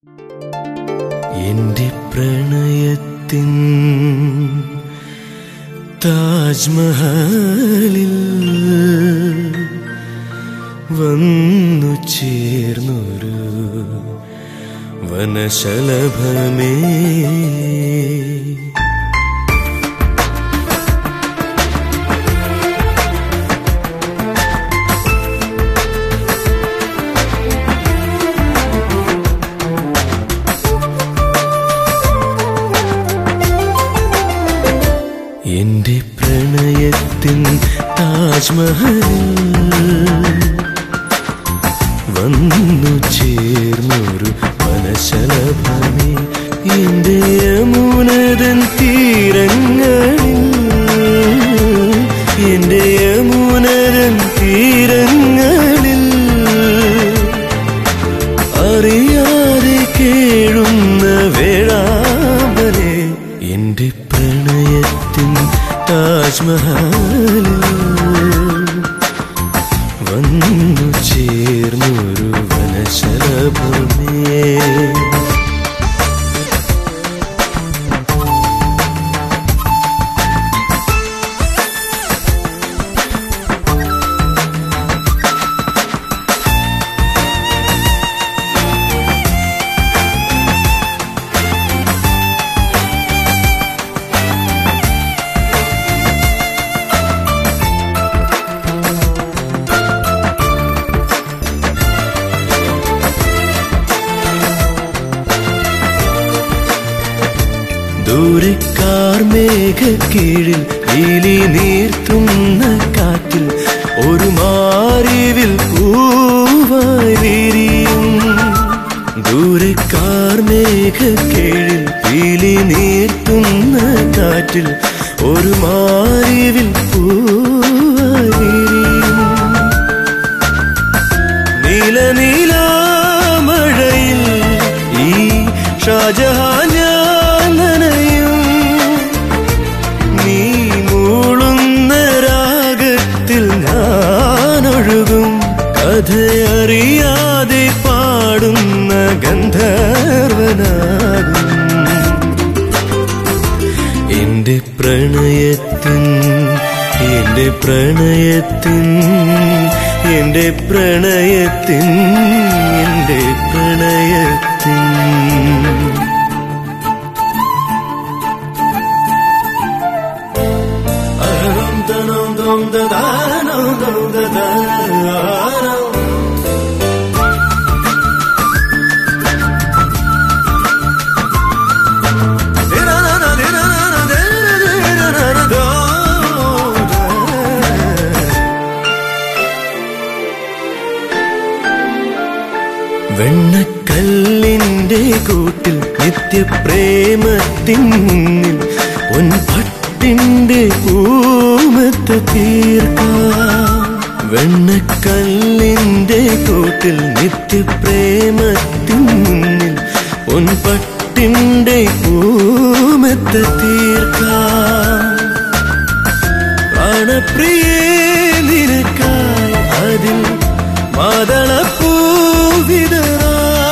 എന്റെ പ്രണയത്തിൻ താജ്മഹലിൽ വന്നു ചേർന്നൊരു വനശലഭമേ എന്റെ പ്രണയത്തിൻ താജ്മഹലിൽ വന്നു ചേർന്നൊരു വനശലഭമേ എന്റെ യമുനതൻ തീരങ്ങളിൽ എന്റെ യമുനതൻ തീരങ്ങളിൽ അറിയാതെ കേഴുന്ന വേഴാമ്പലെ എന്റെ പ്രണയത്തിൻ താജ്മഹലിൽ വന്നു ചേർന്നൊരു വനശലഭമേ ദൂരക്കാർ മേഘക്കീഴിൽ നീലി നീർത്തുന്ന കാറ്റിൽ ഒരു മാറിവിൽ പൂവായി വിരിയും ദൂരക്കാർ മേഘക്കീഴിൽ പീലി നീർത്തുന്ന കാറ്റിൽ ഒരു മാറിവിൽ പൂവായി വിരിയും നീല നീലാമഴയിൽ ഈ ഷാജഹാൻ ഞാൻ നനയും നീ മൂളുന്ന രാഗത്തിൽ ഞാൻ ഒഴുകും കഥയറിയാതെ പാടുന്ന ഗന്ധർവനാകും എന്റെ പ്രണയത്തിൻ എന്റെ പ്രണയത്തിൻ എന്റെ പ്രണയത്തിൻ എന്റെ പ്രണയത്തിൻ അഹം തനം ദം ദദാനം ദം ദദാനം വെണ്ണക്കല്ലിന്റെ കൂട്ടിൽ നിത്യപ്രേമത്തിൻ മുന്നിൽ പൊൻപട്ടിന്റെ പൂമത്ത് തീർക്കാം വെണ്ണക്കല്ലിന്റെ കൂട്ടിൽ നിത്യപ്രേമത്തിൻ മുന്നിൽ പൊൻപട്ടിന്റെ പൂമത്ത് തീർക്കാം പ്രാണപ്രിയേ നിനക്കായി അതിൽ മാതളപ്പൂവിതറാ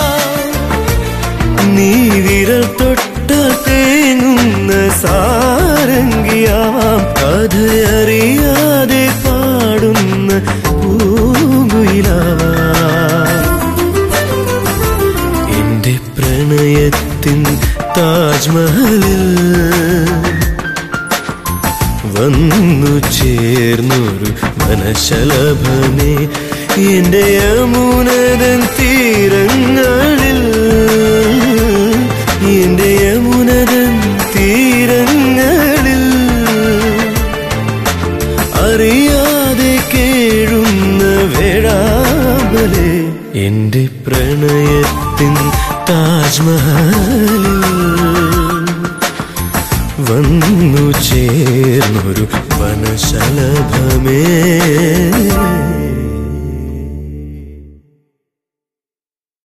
നീ വിരൽ തൊട്ട തേങ്ങുന്ന സാരംഗിയാവാം കഥയറിയാതെ പാടുന്ന പൂങ്കുയിലാവാം എന്റെ പ്രണയത്തിൻ താജ്മഹലിൽ വന്നു ചേർന്നൊരു വനശലഭമേ എന്റെ യമുനതൻ തീരങ്ങളിൽ എന്റെ യമുനതൻ തീരങ്ങളിൽ അറിയാതെ കേഴുന്ന വേഴാമ്പലെ എന്റെ പ്രണയത്തിൻ താജ്മഹലിൽ വന്നു ചേർന്നൊരു വനശലഭമേ